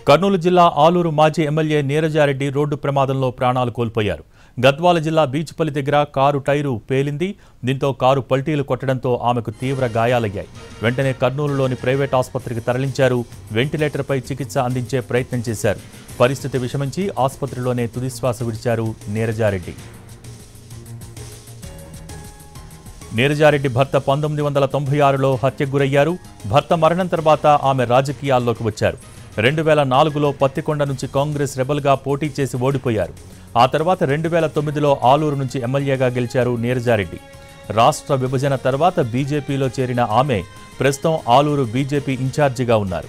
కర్నూలు జిల్లా ఆలూరు మాజీ MLA Neeraja Reddy road ప్రమాదంలో ప్రాణాలు కోల్పోయారు గద్వాల జిల్లా బీచ్పల్లి దగ్గర కారు టైరు పేలింది దీంతో కారు పల్టీలు కొట్టడంతో ఆమెకు తీవ్ర గాయాలయ్యాయి వెంటనే కర్నూలులోని ప్రైవేట్ ఆసుపత్రికి తరలించారు వెంటిలేటర్పై చికిత్స అందించే ప్రయత్నం చేశారు పరిస్థితి విషమించి ఆసుపత్రిలోనే తుదిశ్వాస విడిచారు నీరజారెడ్డి నీరజారెడ్డి భర్త పంతొమ్మిది వందల తొంభై ఆరులో హత్యకు గురయ్యారు భర్త మరణం తర్వాత ఆమె రాజకీయాల్లోకి వచ్చారు రెండు వేల నాలుగులో పత్తికొండ నుంచి కాంగ్రెస్ రెబల్గా పోటీ చేసి ఓడిపోయారు ఆ తర్వాత రెండు వేల తొమ్మిదిలో ఆలూరు నుంచి ఎమ్మెల్యేగా గెలిచారు నీరజారెడ్డి రాష్ట్ర విభజన తర్వాత బీజేపీలో చేరిన ఆమె ప్రస్తుతం ఆలూరు బీజేపీ ఇన్ఛార్జిగా ఉన్నారు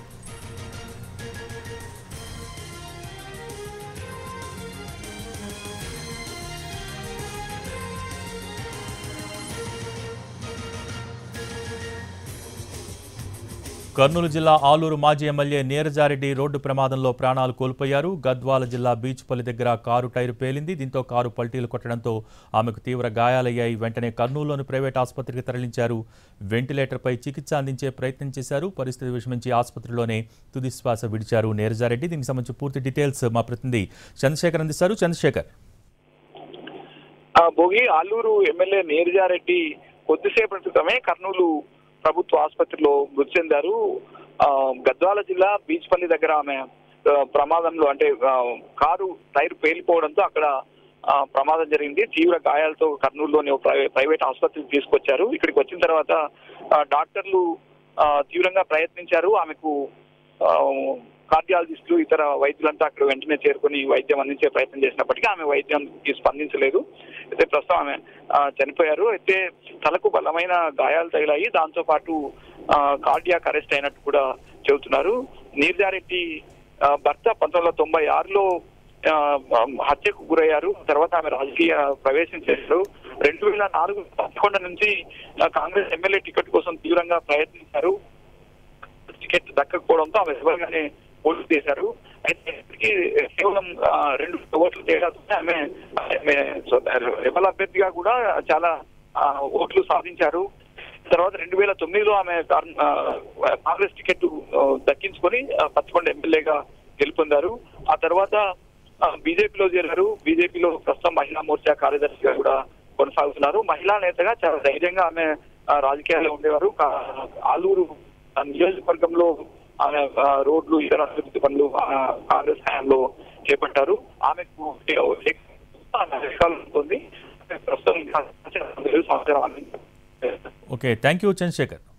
కర్నూలు జిల్లా ఆలూరు మాజీ ఎమ్మెల్యే నీరజారెడ్డి రోడ్డు ప్రమాదంలో ప్రాణాలు కోల్పోయారు గద్వాల జిల్లా బీచ్పల్లి దగ్గర కారు టైరు పేలింది దీంతో కారు పల్టీలు కొట్టడంతో ఆమెకు తీవ్ర గాయాలయ్యాయి వెంటనే కర్నూలులోని ప్రైవేట్ ఆసుపత్రికి తరలించారు వెంటిలేటర్పై చికిత్స అందించే ప్రయత్నం చేశారు పరిస్థితి విషమించి ఆసుపత్రిలోనే తుదిశ్వాస విడిచారు నీరజారెడ్డి దీనికి సంబంధించి పూర్తి డీటెయిల్స్ మా ప్రతినిధి చంద్రశేఖర్ అందిస్తారు చంద్రశేఖర్ ఆ భోగి ఆలూరు ఎమ్మెల్యే నీరజారెడ్డి కొద్దిసేపటి క్రితమే కర్నూలు ప్రభుత్వ ఆసుపత్రిలో మృతి చెందారు ఆ, గద్వాల జిల్లా బీచ్పల్లి దగ్గర ఆమె ఆ, ప్రమాదంలో అంటే ఆ, కారు టైర్ పేలిపోవడంతో అక్కడ ఆ, ప్రమాదం జరిగింది తీవ్ర గాయాలతో కర్నూలులోని ఒక ప్రైవే- ప్రైవేట్ ఆసుపత్రికి తీసుకొచ్చారు ఇక్కడికి వచ్చిన తర్వాత ఆ, డాక్టర్లు ఆ, తీవ్రంగా ప్రయత్నించారు ఆమెకు ఆ, కార్డియాలజిస్టులు ఇతర వైద్యులంతా అక్కడ వెంటనే చేరుకొని వైద్యం అందించే ప్రయత్నం చేసినప్పటికీ ఆమె వైద్యానికి స్పందించలేదు అయితే ప్రస్తుతం ఆమె ఆ, చనిపోయారు అయితే తలకు బలమైన గాయాలు తగిలాయి దాంతో పాటు కార్డియాక్ అరెస్ట్ అయినట్టు కూడా చెబుతున్నారు నీర్జారెడ్డి ఆ, భర్త పంతొమ్మిది వందల తొంభై ఆరులో ఆ, హత్యకు గురయ్యారు తర్వాత ఆమె రాజకీయ ప్రవేశం చేశారు రెండు వేల నాలుగు పదకొండు నుంచి ఆ, కాంగ్రెస్ ఎమ్మెల్యే టికెట్ కోసం తీవ్రంగా ప్రయత్నించారు టికెట్ దక్కకపోవడంతో ఆమె ఎవరిగానే ఓట్లు చేశారు అయితే ఇప్పటికీ కేవలం ఆ, రెండు ఓట్లు తేడాతోనే ఆమె ఆమె రెబల్ అభ్యర్థిగా కూడా చాలా ఆ, ఓట్లు సాధించారు తర్వాత రెండు వేల తొమ్మిదిలో ఆమె కార్- ఆ, కాంగ్రెస్ టికెట్ ఆ, దక్కించుకొని ఆ, పచ్చకొండ ఎమ్మెల్యేగా గెలుపొందారు ఆ తర్వాత బీజేపీలో చేరారు బీజేపీలో ప్రస్తుతం మహిళా మోర్చా కార్యదర్శిగా కూడా కొనసాగుతున్నారు మహిళా నేతగా చాలా ధైర్యంగా ఆమె ఆ, రాజకీయాల్లో ఉండేవారు కా- ఆలూరు ఆ, నియోజకవర్గంలో ఆమె ఆ, రోడ్లు ఇతర అభివృద్ధి పనులు ఆ, కాంగ్రెస్ హయాంలో చేపట్టారు ఆమెకు ఆమె అధికారం ఉంటుంది ప్రస్తుతం ఇంకా సమాచారం అందించారు. Okay thank you Chandrasekhar